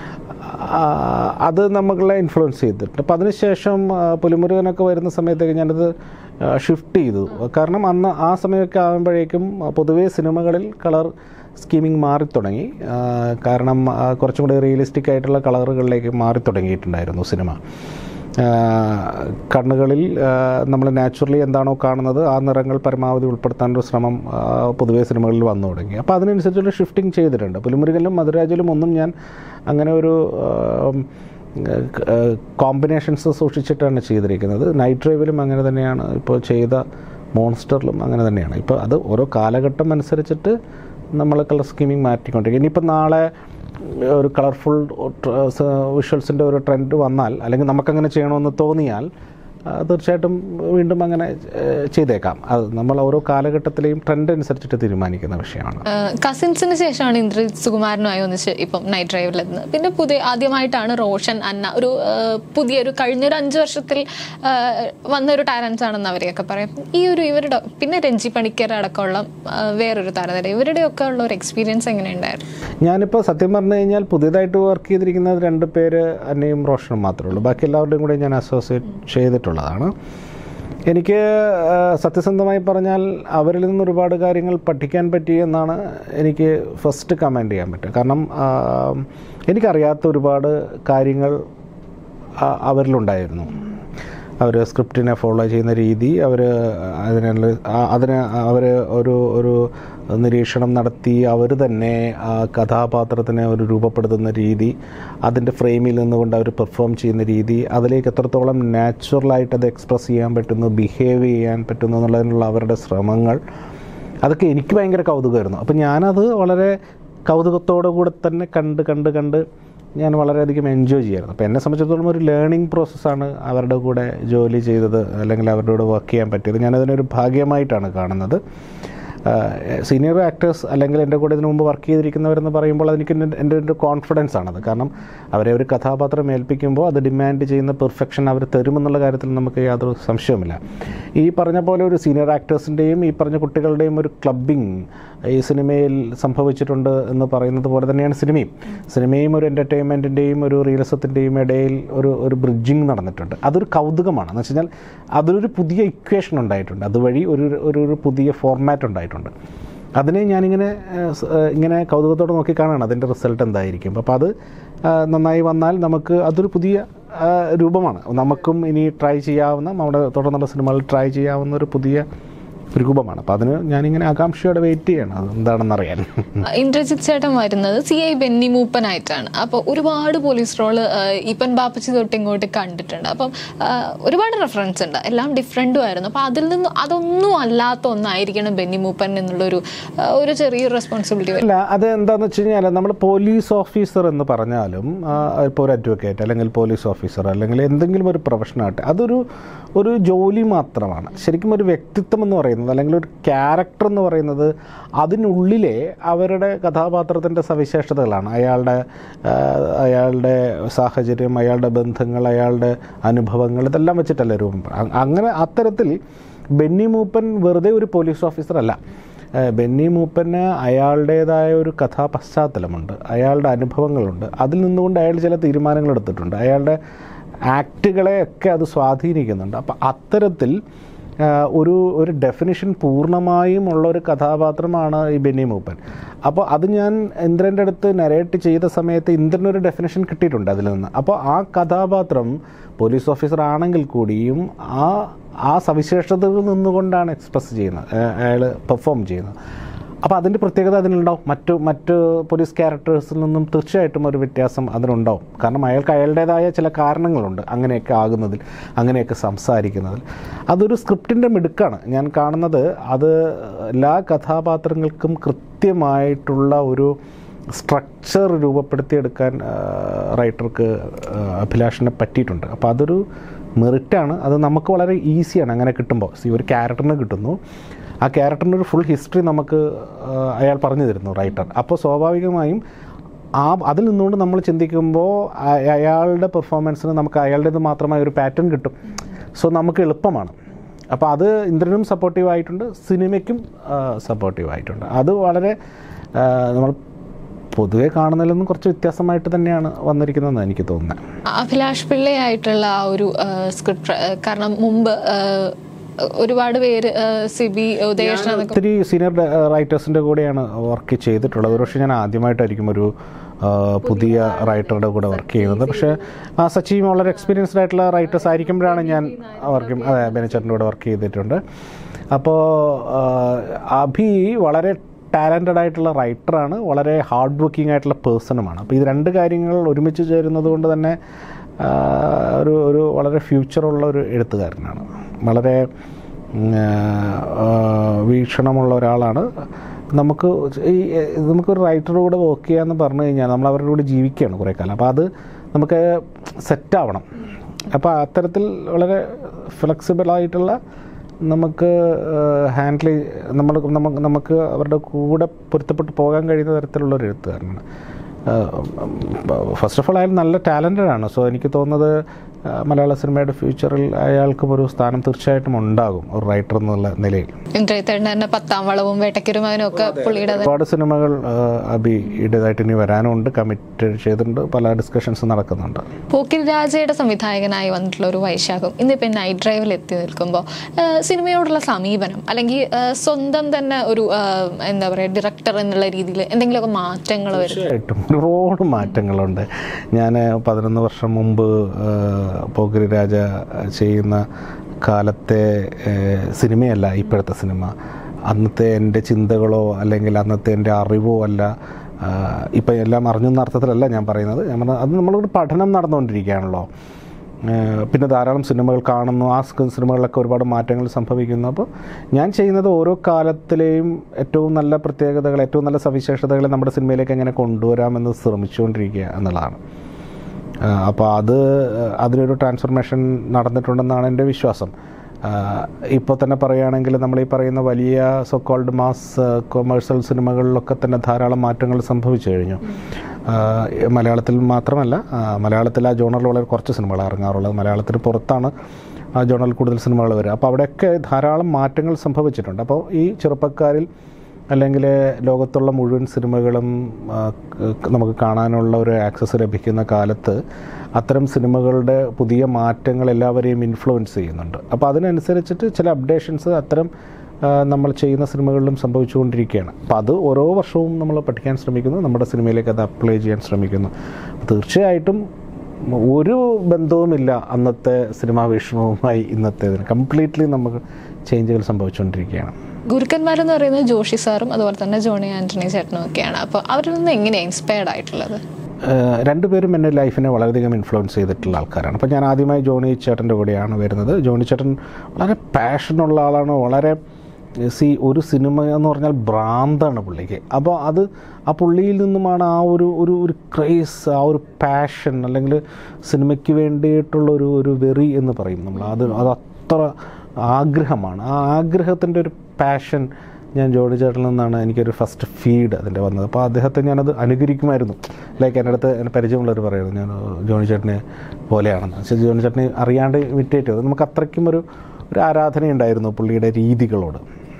Speaker 2: ആ, അത് നമ്മളെ ഇൻഫ്ലുവൻസ് ചെയ്തിട്ടുണ്ട് അപ്പോൾ അതിനുശേഷം ആ, പുലിമുരുകനൊക്കെ വരുന്ന സമയത്തേക്ക് ഞാനത് ഷിഫ്റ്റ് ചെയ്തു കാരണം അന്ന് ആ സമയമൊക്കെ ആകുമ്പോഴേക്കും പൊതുവേ സിനിമകളിൽ കളർ സ്കീമിങ് മാറി തുടങ്ങി ആ, കാരണം ആ, കുറച്ചും കൂടി റിയലിസ്റ്റിക് ആയിട്ടുള്ള കളറുകളിലേക്ക് മാറി തുടങ്ങിയിട്ടുണ്ടായിരുന്നു സിനിമ ആ, കണ്ണുകളിൽ നമ്മൾ നാച്ചുറലി എന്താണോ കാണുന്നത് ആ നിറങ്ങൾ പരമാവധി ഉൾപ്പെടുത്താനൊരു ശ്രമം ആ, പൊതുവേ സിനിമകളിൽ വന്നു തുടങ്ങി അപ്പോൾ അതിനനുസരിച്ചുള്ള ഷിഫ്റ്റിംഗ് ചെയ്തിട്ടുണ്ട് പുലിമുരുകനിലും മധുരാജിലും ഒന്നും ഞാൻ അങ്ങനെ ഒരു കോമ്പിനേഷൻസ് സൂക്ഷിച്ചിട്ടാണ് ചെയ്തിരിക്കുന്നത് നൈറ്റ് ഡ്രൈവിലും അങ്ങനെ തന്നെയാണ് ഇപ്പോൾ ചെയ്ത മോൺസ്റ്ററിലും അങ്ങനെ തന്നെയാണ് ഇപ്പോൾ അത് ഓരോ കാലഘട്ടം അനുസരിച്ചിട്ട് നമ്മൾ കളർ സ്കീമിങ് മാറ്റിക്കൊണ്ടിരിക്കും ഇനിയിപ്പോൾ നാളെ ഒരു കളർഫുൾ വിഷ്വൽസിൻ്റെ ഒരു ട്രെൻഡ് വന്നാൽ അല്ലെങ്കിൽ നമുക്കങ്ങനെ ചെയ്യണമെന്ന് തോന്നിയാൽ ആ, തീർച്ചയായിട്ടും വീണ്ടും അങ്ങനെ ഏഹ്, ചെയ്തേക്കാം അത് നമ്മൾ ഓരോ കാലഘട്ടത്തിലെയും ട്രെൻഡ് അനുസരിച്ചിട്ട് തീരുമാനിക്കുന്ന വിഷയമാണ്
Speaker 1: കസിൻസിന് ശേഷമാണ് ഇന്ദ്രജിത് സുകുമാരനുമായി ഒന്നിച്ച് ഇപ്പം നൈറ്റ് ഡ്രൈവിലെത്തുന്നത് പിന്നെ പുതിയ ആദ്യമായിട്ടാണ് റോഷൻ അന്ന ഒരു ആ, പുതിയൊരു കഴിഞ്ഞൊരു അഞ്ച് വർഷത്തിൽ ആ, വന്ന ഒരു ടാലൻസ് ആണെന്ന് അവരെയൊക്കെ പറയും ഈ ഒരു ഇവരുടെ പിന്നെ രഞ്ജി പണിക്കർ അടക്കമുള്ള ആ, വേറൊരു താരനിര ഇവരുടെയൊക്കെ ഉള്ള ഒരു എക്സ്പീരിയൻസ് എങ്ങനെയുണ്ടായിരുന്നു
Speaker 2: ഞാനിപ്പോൾ സത്യം പറഞ്ഞു കഴിഞ്ഞാൽ പുതിയതായിട്ട് വർക്ക് ചെയ്തിരിക്കുന്നത് രണ്ട് പേര് അന്നയും റോഷനും മാത്രമേ ഉള്ളൂ ബാക്കി എല്ലാവരുടെയും കൂടെ ഞാൻ അസോസിയേറ്റ് ചെയ്തിട്ടുള്ളതാണ് എനിക്ക് ആ, സത്യസന്ധമായി പറഞ്ഞാൽ അവരിൽ നിന്ന് ഒരുപാട് കാര്യങ്ങൾ പഠിക്കാൻ പറ്റി എന്നാണ് എനിക്ക് ഫസ്റ്റ് കമൻറ്റ് ചെയ്യാൻ പറ്റുക കാരണം ആ, എനിക്കറിയാത്ത ഒരുപാട് കാര്യങ്ങൾ ആ- അവരിലുണ്ടായിരുന്നു അവർ സ്ക്രിപ്റ്റിനെ ഫോളോ ചെയ്യുന്ന രീതി അവർ അതിനുള്ള ആ- അതിന് അവർ ഒരു ഒരു നിരീക്ഷണം നടത്തി അവർ തന്നെ ആ കഥാപാത്രത്തിനെ ഒരു രൂപപ്പെടുത്തുന്ന രീതി അതിൻ്റെ ഫ്രെയിമിൽ നിന്നുകൊണ്ട് അവർ പെർഫോം ചെയ്യുന്ന രീതി അതിലേക്ക് എത്രത്തോളം നാച്ചുറലായിട്ട് അത് എക്സ്പ്രസ് ചെയ്യാൻ പറ്റുന്നു ബിഹേവ് ചെയ്യാൻ പറ്റുന്നു എന്നുള്ളതിനുള്ള അവരുടെ ശ്രമങ്ങൾ അതൊക്കെ എനിക്ക് ഭയങ്കര കൗതുകമായിരുന്നു അപ്പോൾ ഞാനത് വളരെ കൗതുകത്തോടു കൂടെ തന്നെ കണ്ട് കണ്ട് കണ്ട് ഞാൻ വളരെയധികം എൻജോയ് ചെയ്യായിരുന്നു അപ്പോൾ എന്നെ സംബന്ധിച്ചിടത്തോളം ഒരു ലേണിംഗ് പ്രോസസ്സാണ് അവരുടെ കൂടെ ജോലി ചെയ്തത് അല്ലെങ്കിൽ അവരുടെ കൂടെ വർക്ക് ചെയ്യാൻ പറ്റിയത് ഞാനതിനൊരു ഭാഗ്യമായിട്ടാണ് കാണുന്നത് സീനിയർ ആക്ടേഴ്സ് അല്ലെങ്കിൽ എൻ്റെ കൂടെ ഇതിനു മുമ്പ് വർക്ക് ചെയ്തിരിക്കുന്നവരെന്ന് പറയുമ്പോൾ അതെനിക്ക് എൻ്റെ എൻ്റെ ഒരു കോൺഫിഡൻസ് ആണത് കാരണം അവരെ ഒരു കഥാപാത്രം ഏൽപ്പിക്കുമ്പോൾ അത് ഡിമാൻഡ് ചെയ്യുന്ന പെർഫെക്ഷൻ അവർ തരുമെന്നുള്ള കാര്യത്തിൽ നമുക്ക് യാതൊരു സംശയവുമില്ല ഈ പറഞ്ഞ പോലെ ഒരു സീനിയർ ആക്ടേഴ്സിൻ്റെയും ഈ പറഞ്ഞ കുട്ടികളുടെയും ഒരു ക്ലബിങ് ഈ സിനിമയിൽ സംഭവിച്ചിട്ടുണ്ട് എന്ന് പറയുന്നത് പോലെ തന്നെയാണ് സിനിമയും സിനിമയും ഒരു എൻ്റർടൈൻമെൻറ്റിൻ്റെയും ഒരു റിയലിസത്തിൻ്റെയും ഇടയിൽ ഒരു ഒരു ബ്രിഡ്ജിങ് നടന്നിട്ടുണ്ട് അതൊരു കൗതുകമാണ് എന്ന് വെച്ച് കഴിഞ്ഞാൽ അതിലൊരു പുതിയ ഇക്വേഷൻ ഉണ്ടായിട്ടുണ്ട് അതുവഴി ഒരു ഒരു ഒരു പുതിയ ഫോർമാറ്റ് ഉണ്ടായിട്ടുണ്ട് അതിനെ ഞാനിങ്ങനെ ഏഹ്, സ്- ഏഹ്, ഇങ്ങനെ കൗതുകത്തോടെ നോക്കി കാണുകയാണ് അതിൻ്റെ റിസൾട്ട് എന്തായിരിക്കും അപ്പോൾ അത് ആ, നന്നായി വന്നാൽ നമുക്ക് അതൊരു പുതിയ ആ, രൂപമാണ് നമുക്കും ഇനി ട്രൈ ചെയ്യാവുന്ന നമ്മുടെ തുടർന്നുള്ള സിനിമകളിൽ ട്രൈ ചെയ്യാവുന്ന ഒരു പുതിയ രൂപമാണ് അപ്പോൾ അതിന് ഞാനിങ്ങനെ ആകാംക്ഷയോടെ വെയിറ്റ് ചെയ്യണം അത് എന്താണെന്ന് അറിയാൻ
Speaker 1: ഇന്ദ്രജിത് ചേട്ടൻ വരുന്നത് സി ഐ ബെന്നി മൂപ്പനായിട്ടാണ് അപ്പോൾ ഒരുപാട് പോലീസ് റോള് ഈപ്പൻ ബാപ്പച്ചി തൊട്ട് ഇങ്ങോട്ട് കണ്ടിട്ടുണ്ട് അപ്പം ആ, ഒരുപാട് റെഫറൻസ് ഉണ്ട് എല്ലാം ഡിഫറെൻറ്റും ആയിരുന്നു അപ്പോൾ അതിൽ നിന്ന് അതൊന്നും അല്ലാത്ത ഒന്നായിരിക്കണം ബെന്നി മൂപ്പൻ എന്നുള്ളൊരു ആ, ഒരു ചെറിയൊരു റെസ്പോൺസിബിലിറ്റി വരും
Speaker 2: അല്ല അത് എന്താണെന്ന് വെച്ച് കഴിഞ്ഞാൽ നമ്മൾ പോലീസ് ഓഫീസർ എന്ന് പറഞ്ഞാലും ഇപ്പോൾ ഒരു അഡ്വക്കേറ്റ് അല്ലെങ്കിൽ പോലീസ് ഓഫീസർ അല്ലെങ്കിൽ എന്തെങ്കിലും ഒരു പ്രൊഫഷനാകട്ടെ അതൊരു ഒരു ജോലി മാത്രമാണ് ശരിക്കും ഒരു വ്യക്തിത്വം എന്ന് പറയുന്നത് അല്ലെങ്കിൽ ഒരു ക്യാരക്ടർ എന്ന് പറയുന്നത് അതിനുള്ളിലെ അവരുടെ കഥാപാത്രത്തിൻ്റെ സവിശേഷതകളാണ് അയാളുടെ ആ, അയാളുടെ സാഹചര്യം അയാളുടെ ബന്ധങ്ങൾ അയാളുടെ അനുഭവങ്ങൾ ഇതെല്ലാം വെച്ചിട്ടല്ലേ രൂപം അ- അങ്ങനെ അത്തരത്തിൽ ബെന്നി മൂപ്പൻ വെറുതെ ഒരു പോലീസ് ഓഫീസർ അല്ല ഏഹ് ബെന്നി മൂപ്പന് അയാളുടേതായ ഒരു കഥാ പശ്ചാത്തലമുണ്ട് അയാളുടെ അനുഭവങ്ങളുണ്ട് അതിൽ നിന്നുകൊണ്ട് അയാൾ ചില തീരുമാനങ്ങൾ എടുത്തിട്ടുണ്ട് അയാളുടെ ആക്റ്റുകളെയൊക്കെ അത് സ്വാധീനിക്കുന്നുണ്ട് അപ്പം അത്തരത്തിൽ ആഹ് ഒരു ഒരു ഡെഫിനിഷൻ പൂർണ്ണമായും ഉള്ള ഒരു കഥാപാത്രമാണ് ഈ ബെന്നി മൂപ്പൻ അപ്പോൾ അത് ഞാൻ ഇന്ദ്രൻ്റെ അടുത്ത് നരേറ്റ് ചെയ്ത സമയത്ത് ഇന്ദ്രനൊരു ഡെഫിനേഷൻ കിട്ടിയിട്ടുണ്ട് അതിൽ നിന്ന് അപ്പോൾ ആ കഥാപാത്രം പോലീസ് ഓഫീസർ ആണെങ്കിൽ കൂടിയും ആ ആ സവിശേഷതകളിൽ നിന്നുകൊണ്ടാണ് എക്സ്പ്രസ് ചെയ്യുന്നത് അയാൾ പെർഫോം ചെയ്യുന്നത് അപ്പോൾ അതിൻ്റെ പ്രത്യേകത അതിനുണ്ടാവും മറ്റു മറ്റ് പോലീസ് ക്യാരക്ടേഴ്സിൽ നിന്നും തീർച്ചയായിട്ടും ഒരു വ്യത്യാസം അതിനുണ്ടാവും കാരണം അയാൾക്ക് അയാളുടേതായ ചില കാരണങ്ങളുണ്ട് അങ്ങനെയൊക്കെ ആകുന്നതിൽ അങ്ങനെയൊക്കെ സംസാരിക്കുന്നതിൽ അതൊരു സ്ക്രിപ്റ്റിൻ്റെ മിടുക്കാണ് ഞാൻ കാണുന്നത് അത് എല്ലാ കഥാപാത്രങ്ങൾക്കും കൃത്യമായിട്ടുള്ള ഒരു സ്ട്രക്ചർ രൂപപ്പെടുത്തിയെടുക്കാൻ ആ, റൈറ്റർക്ക് ആ, അഭിലാഷിനെ പറ്റിയിട്ടുണ്ട് അപ്പോൾ അതൊരു മെറിറ്റാണ് അത് നമുക്ക് വളരെ ഈസിയാണ് അങ്ങനെ കിട്ടുമ്പോൾ സി ഒരു ക്യാരക്ടറിന് കിട്ടുന്നു ആ ക്യാരക്ടറിൻ്റെ ഒരു ഫുൾ ഹിസ്റ്ററി നമുക്ക് ആ, അയാൾ പറഞ്ഞു തരുന്നു റൈറ്റർ അപ്പോൾ സ്വാഭാവികമായും ആ അതിൽ നിന്നുകൊണ്ട് നമ്മൾ ചിന്തിക്കുമ്പോൾ അ- അയാളുടെ പെർഫോമൻസിന് നമുക്ക് അയാളുടേത് മാത്രമായ ഒരു പാറ്റേൺ കിട്ടും സോ നമുക്ക് എളുപ്പമാണ് അപ്പോൾ അത് ഇന്ദ്രനും സപ്പോർട്ടീവ് ആയിട്ടുണ്ട് സിനിമയ്ക്കും സപ്പോർട്ടീവ് ആയിട്ടുണ്ട് അത് വളരെ ആ, നമ്മൾ പൊതുവെ കാണുന്നതിൽ നിന്നും കുറച്ച് വ്യത്യാസമായിട്ട് തന്നെയാണ് വന്നിരിക്കുന്നതെന്ന് എനിക്ക് തോന്നുന്നത്
Speaker 1: അഭിലാഷ് പിള്ളയായിട്ടുള്ള ആ ഒരു സ്ക്രിപ്റ്റ് കാരണം മുമ്പ് ആ, ഒരുപാട് പേര് ആ, സിബി ഉദയേഷ് എന്നൊക്കെ
Speaker 2: ഒത്തിരി സീനിയർ റൈറ്റേഴ്സിൻ്റെ കൂടെയാണ് വർക്ക് ചെയ്തിട്ടുള്ളത് ഒരുപക്ഷെ ഞാൻ ആദ്യമായിട്ടായിരിക്കും ഒരു ആ, പുതിയ റൈറ്ററുടെ കൂടെ വർക്ക് ചെയ്യുന്നത് പക്ഷേ ആ സച്ചിയും വളരെ എക്സ്പീരിയൻസ്ഡ് ആയിട്ടുള്ള റൈറ്റേഴ്സ് ആയിരിക്കുമ്പോഴാണ് ഞാൻ വർക്ക് അതെ ബെനച്ചേട്ടൻ്റെ കൂടെ വർക്ക് ചെയ്തിട്ടുണ്ട് അപ്പോൾ അഭി വളരെ ടാലൻറ്റഡ് ആയിട്ടുള്ള റൈറ്ററാണ് വളരെ ഹാർഡ് വർക്കിംഗ് ആയിട്ടുള്ള പേഴ്സണുമാണ് അപ്പോൾ ഇത് രണ്ട് കാര്യങ്ങൾ ഒരുമിച്ച് ചേരുന്നത് കൊണ്ട് തന്നെ ആ, ഒരു ഒരു വളരെ ഫ്യൂച്ചറുള്ള ഒരു എഴുത്തുകാരനാണ് വളരെ ഉം, ആ, വീക്ഷണമുള്ള ഒരാളാണ് നമുക്ക് ഈ എ, നമുക്കൊരു റൈറ്ററുടെ കൂടെ വർക്ക് ചെയ്യാന്ന് പറഞ്ഞു കഴിഞ്ഞാൽ നമ്മൾ അവരുടെ കൂടെ ജീവിക്കുകയാണ് കുറേ കാലം അപ്പോൾ അത് നമുക്ക് സെറ്റാവണം അപ്പോൾ അത്തരത്തിൽ വളരെ ഫ്ലെക്സിബിളായിട്ടുള്ള നമുക്ക് ഹാൻഡിൽ നമ്മൾ നമുക്ക് നമുക്ക് അവരുടെ കൂടെ പൊരുത്തപ്പെട്ട് പോകാൻ കഴിയുന്ന തരത്തിലുള്ള ഒരു എഴുത്തുകാരനാണ് ഫസ്റ്റ് ഓഫ് ഓൾ അയാൾ നല്ല ടാലൻറ്റഡ് ആണ് സോ എനിക്ക് തോന്നുന്നത് ആ, മലയാള സിനിമയുടെ ഫ്യൂച്ചറിൽ അയാൾക്കും ഒരു സ്ഥാനം തീർച്ചയായിട്ടും ഉണ്ടാകും ഒരു റൈറ്റർ എന്നുള്ള നിലയിൽ
Speaker 1: ഇന്ദ്രജിത്തേട്ടൻ തന്നെ പത്താം വളവും വേട്ടക്കിരുമകനും ഒക്കെ പുള്ളിയുടെ
Speaker 2: ഒരുപാട് സിനിമകൾ ആ, അബിയുടേതായിട്ട് ഇനി വരാനുണ്ട് കമ്മിറ്റ് ചെയ്തിട്ടുണ്ട് പല ഡിസ്കഷൻസ് നടക്കുന്നുണ്ട്
Speaker 1: പോക്കിൻ രാജയുടെ സംവിധായകനായി വന്നിട്ടുള്ള ഒരു വൈശാഖം ഇന്നിപ്പോൾ നൈറ്റ് ഡ്രൈവിൽ എത്തി നിൽക്കുമ്പോൾ സിനിമയോടുള്ള സമീപനം അല്ലെങ്കിൽ ആ, സ്വന്തം തന്നെ ഒരു ആ, എന്താ പറയുക ഡയറക്ടർ എന്നുള്ള രീതിയിൽ എന്തെങ്കിലുമൊക്കെ മാറ്റങ്ങൾ വരും
Speaker 2: തീർച്ചയായിട്ടും ഒരുപാട് മാറ്റങ്ങളുണ്ട് ഞാൻ പതിനൊന്ന് വർഷം മുമ്പ് ആ, പോക്കിരി രാജ ചെയ്യുന്ന കാലത്തെ ആ, സിനിമയല്ല ഇപ്പോഴത്തെ സിനിമ അന്നത്തെ എൻ്റെ ചിന്തകളോ അല്ലെങ്കിൽ അന്നത്തെ എൻ്റെ അറിവോ അല്ല ആ, ഇപ്പം എല്ലാം അറിഞ്ഞെന്ന അർത്ഥത്തിലല്ല ഞാൻ പറയുന്നത് ഞാൻ പറഞ്ഞത് അത് നമ്മളൊരു പഠനം നടന്നുകൊണ്ടിരിക്കുകയാണല്ലോ ഏഹ് പിന്നെ ധാരാളം സിനിമകൾ കാണുന്നു ആ സ് സിനിമകളിലൊക്കെ ഒരുപാട് മാറ്റങ്ങൾ സംഭവിക്കുന്നു അപ്പോൾ ഞാൻ ചെയ്യുന്നത് ഓരോ കാലത്തിലെയും ഏറ്റവും നല്ല പ്രത്യേകതകൾ ഏറ്റവും നല്ല സവിശേഷതകളെ നമ്മുടെ സിനിമയിലേക്ക് എങ്ങനെ കൊണ്ടുവരാമെന്ന് ശ്രമിച്ചുകൊണ്ടിരിക്കുക എന്നുള്ളതാണ് അപ്പോൾ അത് അതിനൊരു ട്രാൻസ്ഫർമേഷൻ നടന്നിട്ടുണ്ടെന്നാണ് എൻ്റെ വിശ്വാസം ഇപ്പോൾ തന്നെ പറയുകയാണെങ്കിൽ നമ്മൾ ഈ പറയുന്ന വലിയ സോ കോൾഡ് മാസ് കൊമേഴ്സ്യൽ സിനിമകളിലൊക്കെ തന്നെ ധാരാളം മാറ്റങ്ങൾ സംഭവിച്ചു കഴിഞ്ഞു ആ, മലയാളത്തിൽ മാത്രമല്ല ആ, മലയാളത്തിൽ ആ ജോണറിൽ വളരെ കുറച്ച് സിനിമകൾ ഇറങ്ങാറുള്ളത് മലയാളത്തിന് പുറത്താണ് ആ ജോണറിൽ കൂടുതൽ സിനിമകൾ വരിക അപ്പോൾ അവിടെയൊക്കെ ധാരാളം മാറ്റങ്ങൾ സംഭവിച്ചിട്ടുണ്ട് അപ്പോൾ ഈ ചെറുപ്പക്കാരിൽ അല്ലെങ്കിൽ ലോകത്തുള്ള മുഴുവൻ സിനിമകളും ആ, ക- നമുക്ക് കാണാനുള്ള ഒരു ആക്സസ് ലഭിക്കുന്ന കാലത്ത് അത്തരം സിനിമകളുടെ പുതിയ മാറ്റങ്ങൾ എല്ലാവരെയും ഇൻഫ്ലുവൻസ് ചെയ്യുന്നുണ്ട് അപ്പോൾ അതിനനുസരിച്ചിട്ട് ചില അപ്ഡേഷൻസ് അത്തരം ആ, നമ്മൾ ചെയ്യുന്ന സിനിമകളിലും സംഭവിച്ചുകൊണ്ടിരിക്കുകയാണ് അപ്പോൾ അത് ഓരോ വർഷവും നമ്മൾ പഠിക്കാൻ ശ്രമിക്കുന്നു നമ്മുടെ സിനിമയിലേക്ക് അത് അപ്ലൈ ചെയ്യാൻ ശ്രമിക്കുന്നു തീർച്ചയായിട്ടും ഒരു ബന്ധവുമില്ല അന്നത്തെ സിനിമാ വീക്ഷണവുമായി ഇന്നത്തേതിന് കംപ്ലീറ്റ്ലി നമുക്ക് ചേഞ്ചുകൾ സംഭവിച്ചുകൊണ്ടിരിക്കുകയാണ്
Speaker 1: ഗുരുക്കന്മാരെന്ന് പറയുന്നത് ജോഷി സാറും അതുപോലെ തന്നെ ജോണി ആന്റണി ചേട്ടനും ഒക്കെയാണ് അപ്പോൾ അവരിൽ നിന്ന് എങ്ങനെയാണ് ഇൻസ്പയർഡ് ആയിട്ടുള്ളത്
Speaker 2: ഏഹ് രണ്ടുപേരും എൻ്റെ ലൈഫിനെ വളരെയധികം ഇൻഫ്ലുവൻസ് ചെയ്തിട്ടുള്ള ആൾക്കാരാണ് അപ്പോൾ ഞാൻ ആദ്യമായി ജോണി ചേട്ടൻ്റെ കൂടെയാണ് വരുന്നത് ജോണി ചേട്ടൻ വളരെ പാഷനുള്ള ആളാണ് വളരെ സി ഒരു സിനിമ എന്ന് പറഞ്ഞാൽ ഭ്രാന്താണ് പുള്ളിക്ക് അപ്പോൾ അത് ആ പുള്ളിയിൽ നിന്നുമാണ് ആ ഒരു ഒരു ഒരു ക്രേസ് ആ ഒരു പാഷൻ അല്ലെങ്കിൽ സിനിമയ്ക്ക് വേണ്ടിയിട്ടുള്ള ഒരു ഒരു വെറി എന്ന് പറയും നമ്മൾ അത് അത് അത്ര ആഗ്രഹമാണ് ആ ആഗ്രഹത്തിൻ്റെ ഒരു പാഷൻ ഞാൻ ജോണി ചേട്ടനിൽ നിന്നാണ് എനിക്കൊരു ഫസ്റ്റ് ഫീഡ് അതിൻ്റെ വന്നത് അപ്പോൾ അദ്ദേഹത്തെ ഞാനത് അനുകരിക്കുമായിരുന്നു ലൈക്ക് എൻ്റെ അടുത്ത് എൻ്റെ പരിചയമുള്ളവർ പറയുന്നത് ഞാൻ ജോണി ചേട്ടനെ പോലെയാണെന്ന് പക്ഷേ ജോണി ചേട്ടനെ അറിയാണ്ട് ഇമിറ്റേറ്റ് ചെയ്തത് നമുക്ക് അത്രയ്ക്കും ഒരു ഒരു ആരാധനയുണ്ടായിരുന്നു പുള്ളിയുടെ രീതികളോട്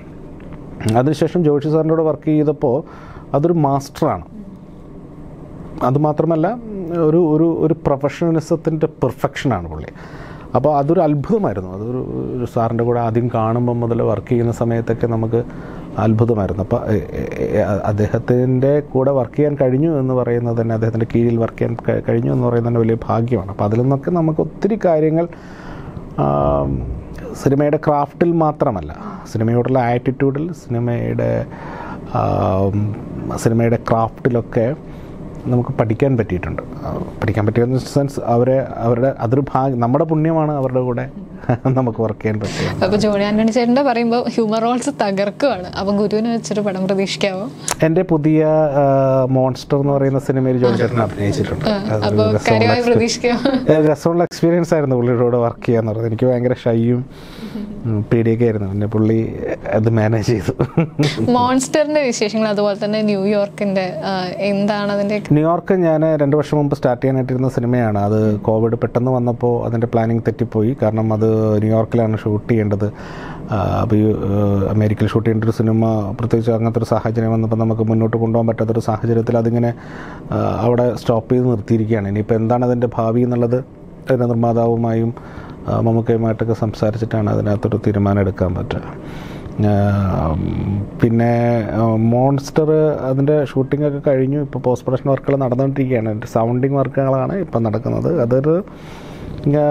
Speaker 2: അതിനുശേഷം ജോഷി സാറിൻ്റെ കൂടെ വർക്ക് ചെയ്തപ്പോൾ അതൊരു മാസ്റ്ററാണ് അതുമാത്രമല്ല ഒരു ഒരു ഒരു പ്രൊഫഷണലിസത്തിൻ്റെ പെർഫെക്ഷനാണ് പുള്ളി അപ്പോൾ അതൊരു അത്ഭുതമായിരുന്നു അതൊരു ഒരു സാറിൻ്റെ കൂടെ ആദ്യം കാണുമ്പോൾ മുതൽ വർക്ക് ചെയ്യുന്ന സമയത്തൊക്കെ നമുക്ക് അത്ഭുതമായിരുന്നു അപ്പോൾ അദ്ദേഹത്തിൻ്റെ കൂടെ വർക്ക് ചെയ്യാൻ കഴിഞ്ഞു എന്ന് പറയുന്നത് തന്നെ അദ്ദേഹത്തിൻ്റെ കീഴിൽ വർക്ക് ചെയ്യാൻ ക- കഴിഞ്ഞു എന്ന് പറയുന്നത് തന്നെ വലിയ ഭാഗ്യമാണ് അപ്പോൾ അതിൽ നിന്നൊക്കെ നമുക്ക് ഒത്തിരി കാര്യങ്ങൾ ആം, സിനിമയുടെ ക്രാഫ്റ്റിൽ മാത്രമല്ല സിനിമയോടുള്ള ആറ്റിറ്റ്യൂഡിൽ സിനിമയുടെ ആം, സിനിമയുടെ ക്രാഫ്റ്റിലൊക്കെ നമുക്ക് പഠിക്കാൻ പറ്റിയിട്ടുണ്ട് ആ, പഠിക്കാൻ പറ്റിയെന്ന് സെൻസ് അവരെ അവരുടെ അതൊരു ഭാഗ്യം നമ്മുടെ പുണ്യമാണ് അവരുടെ കൂടെ നമുക്ക് വർക്ക് ചെയ്യാൻ പറ്റിയത്
Speaker 1: അപ്പോൾ ജോണി ആന്റണി ചേട്ടൻ്റെ പറയുമ്പോൾ ഹ്യൂമർ റോൾസ് തകർക്കുവാണ് അപ്പം ഗുരുവിനെ വെച്ചൊരു പടം പ്രതീക്ഷിക്കാവോ
Speaker 2: എൻ്റെ പുതിയ മോൺസ്റ്റർ എന്ന് പറയുന്ന സിനിമയിൽ ജോൺ ചേട്ടൻ അഭിനയിച്ചിട്ടുണ്ട് അതൊരു
Speaker 1: അപ്പോൾ
Speaker 2: രസമുള്ള
Speaker 1: കാര്യമായി
Speaker 2: experience-
Speaker 1: പ്രതീക്ഷിക്കാമോ
Speaker 2: ഏ, രസമുള്ള എക്സ്പീരിയൻസ് ആയിരുന്നു പുള്ളിയുടെ കൂടെ വർക്ക് ചെയ്യാന്ന് പറയുന്നത് എനിക്ക് ഭയങ്കര ഷൈയും ഉം, പേടിയൊക്കെ ആയിരുന്നു പിന്നെ പുള്ളി അത് മാനേജ് ചെയ്തു
Speaker 1: മോൺസ്റ്ററിന്റെ വിശേഷങ്ങൾ അതുപോലെ തന്നെ ന്യൂയോർക്കിന്റെ ആ, എന്താണ് അതിന്റെ
Speaker 2: ന്യൂയോർക്ക് ഞാൻ രണ്ട് വർഷം മുമ്പ് സ്റ്റാർട്ട് ചെയ്യാനായിട്ടിരുന്ന സിനിമയാണ് അത് കോവിഡ് പെട്ടെന്ന് വന്നപ്പോൾ അതിൻ്റെ പ്ലാനിങ് തെറ്റിപ്പോയി കാരണം അത് ന്യൂയോർക്കിലാണ് ഷൂട്ട് ചെയ്യേണ്ടത് അപ്പോൾ ഈ ഏഹ്, അമേരിക്കയിൽ ഷൂട്ട് ചെയ്യേണ്ട ഒരു സിനിമ പ്രത്യേകിച്ച് അങ്ങനത്തെ ഒരു സാഹചര്യം വന്നപ്പോൾ നമുക്ക് മുന്നോട്ട് കൊണ്ടുപോകാൻ പറ്റാത്തൊരു സാഹചര്യത്തിൽ അതിങ്ങനെ ആ, അവിടെ സ്റ്റോപ്പ് ചെയ്ത് നിർത്തിയിരിക്കുകയാണ് ഇനിയിപ്പോൾ എന്താണ് അതിൻ്റെ ഭാവി എന്നുള്ളത് അതിൻ്റെ നിർമ്മാതാവുമായും ആ, മമ്മൂക്കയുമായിട്ടൊക്കെ സംസാരിച്ചിട്ടാണ് അതിനകത്തൊരു തീരുമാനം എടുക്കാൻ പറ്റുക ആം, പിന്നെ മോൺസ്റ്റർ അതിൻ്റെ ഷൂട്ടിംഗ് ഒക്കെ കഴിഞ്ഞു ഇപ്പോൾ പോസ്റ്റ് പ്രൊഡക്ഷൻ വർക്കുകൾ നടന്നുകൊണ്ടിരിക്കുകയാണ് അതിൻ്റെ സൗണ്ടിങ് വർക്കുകളാണ് ഇപ്പം നടക്കുന്നത് അതൊരു ആ,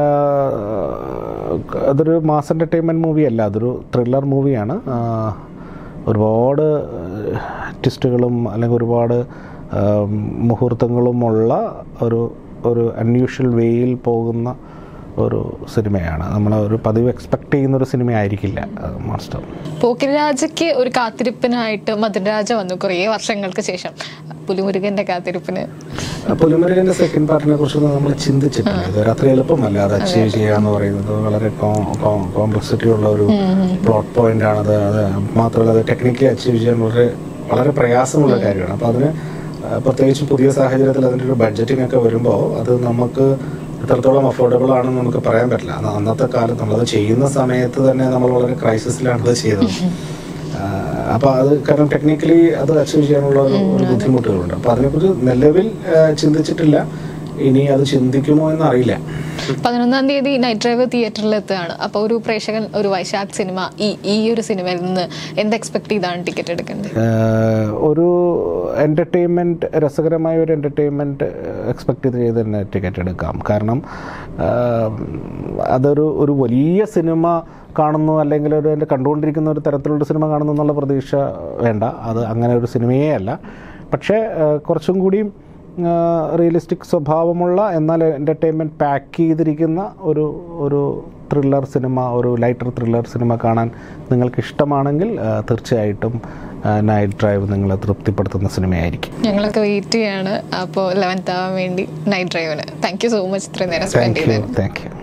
Speaker 2: അതൊരു മാസ് എൻ്റർടൈൻമെൻറ്റ് മൂവി അല്ല അതൊരു ത്രില്ലർ മൂവിയാണ് ആ, ഒരുപാട് ട്വിസ്റ്റുകളും അല്ലെങ്കിൽ ഒരുപാട് ആം, മുഹൂർത്തങ്ങളുമുള്ള ഒരു ഒരു അൺയൂഷ്വൽ വേയിൽ പോകുന്ന ഒരു സിനിമയാണ് നമ്മൾ ഒരു പതിവ് എക്സ്പെക്ട് ചെയ്യുന്ന ഒരു സിനിമ ആയിരിക്കില്ല മോൺസ്റ്റർ
Speaker 1: പോക്കിരിരാജയ്ക്ക് ഒരു കാത്തിരിപ്പിനായിട്ട് മധുരരാജ വന്നു കുറേ വർഷങ്ങൾക്ക് ശേഷം പുലിമുരുകന്റെ കാത്തിരിപ്പിന്
Speaker 2: പുലിമുരുകൻ്റെ സെക്കൻഡ് പാർട്ടിനെ കുറിച്ചൊന്നും നമ്മൾ ചിന്തിച്ചിട്ടില്ല ഇത് അത്ര എളുപ്പമല്ല അത് അച്ചീവ് ചെയ്യുക എന്ന് പറയുന്നത് വളരെ കോംപ്ലക്സിറ്റി ഉള്ള ഒരു പ്ലോട്ട് പോയിന്റ് ആണത് അത് മാത്രമല്ല അത് ടെക്നിക്കലി അച്ചീവ് ചെയ്യാൻ വളരെ വളരെ പ്രയാസമുള്ള കാര്യമാണ് അപ്പോൾ അതിന് ആ, പ്രത്യേകിച്ച് പുതിയ സാഹചര്യത്തിൽ അതിൻ്റെ ഒരു ബഡ്ജറ്റിംഗ് ഒക്കെ വരുമ്പോൾ അത് നമുക്ക് എത്രത്തോളം അഫോർഡബിൾ ആണെന്ന് നമുക്ക് പറയാൻ പറ്റില്ല അന്ന് അന്നത്തെ കാലത്ത് നമ്മളത് ചെയ്യുന്ന സമയത്ത് തന്നെ നമ്മൾ വളരെ ക്രൈസിസിലാണ് അത് ചെയ്തത് അപ്പോൾ അത് കാരണം ടെക്നിക്കലി അത് അച്ചീവ് ചെയ്യാനുള്ള ഒരു ഒരു ബുദ്ധിമുട്ടുകളുണ്ട് അപ്പോൾ അതിനെക്കുറിച്ച് നിലവിൽ ആ, ചിന്തിച്ചിട്ടില്ല ഇനി അത് ചിന്തിക്കുമോ എന്ന് അറിയില്ല
Speaker 1: പതിനൊന്നാം തീയതി നൈറ്റ് ഡ്രൈവ് തിയേറ്ററിൽ എത്തുകയാണ് അപ്പോൾ ഒരു പ്രേക്ഷകൻ ഒരു വൈശാഖ് സിനിമ ഈ ഈ ഒരു സിനിമയിൽ നിന്ന് എന്ത് എക്സ്പെക്ട് ചെയ്താണ് ടിക്കറ്റ് എടുക്കേണ്ടത്
Speaker 2: ആഹ് ഒരു എൻ്റർടൈൻമെൻറ്റ് രസകരമായ ഒരു എൻ്റർടൈൻമെൻറ്റ് എക്സ്പെക്ട് ചെയ്ത് ചെയ്ത് തന്നെ ടിക്കറ്റ് എടുക്കാം കാരണം ആഹ് അതൊരു ഒരു വലിയ സിനിമ കാണുന്നു അല്ലെങ്കിൽ ഒരു എൻ്റെ കണ്ടുകൊണ്ടിരിക്കുന്ന ഒരു തരത്തിലുള്ള സിനിമ കാണുന്നു എന്നുള്ള പ്രതീക്ഷ വേണ്ട അത് അങ്ങനെ ഒരു സിനിമയേ അല്ല പക്ഷേ ആഹ് കുറച്ചും കൂടിയും റിയലിസ്റ്റിക് സ്വഭാവമുള്ള എന്നാൽ എൻ്റർടൈൻമെൻറ്റ് പാക്ക് ചെയ്തിരിക്കുന്ന ഒരു ഒരു ത്രില്ലർ സിനിമ ഒരു ലൈറ്റർ ത്രില്ലർ സിനിമ കാണാൻ നിങ്ങൾക്ക് ഇഷ്ടമാണെങ്കിൽ ആ, തീർച്ചയായിട്ടും നൈറ്റ് ഡ്രൈവ് നിങ്ങളെ തൃപ്തിപ്പെടുത്തുന്ന സിനിമയായിരിക്കും
Speaker 1: ഞങ്ങളൊക്കെ വെയിറ്റ് ചെയ്യാണ് അപ്പോൾ ലെവൻത്ത് ആവാൻ വേണ്ടി നൈറ്റ് ഡ്രൈവിന് താങ്ക് യു സോ മച്ച് ഇത്രയും നേരം സ്പെൻഡ്
Speaker 2: താങ്ക് യു
Speaker 1: ചെയ്തത്
Speaker 2: താങ്ക് യു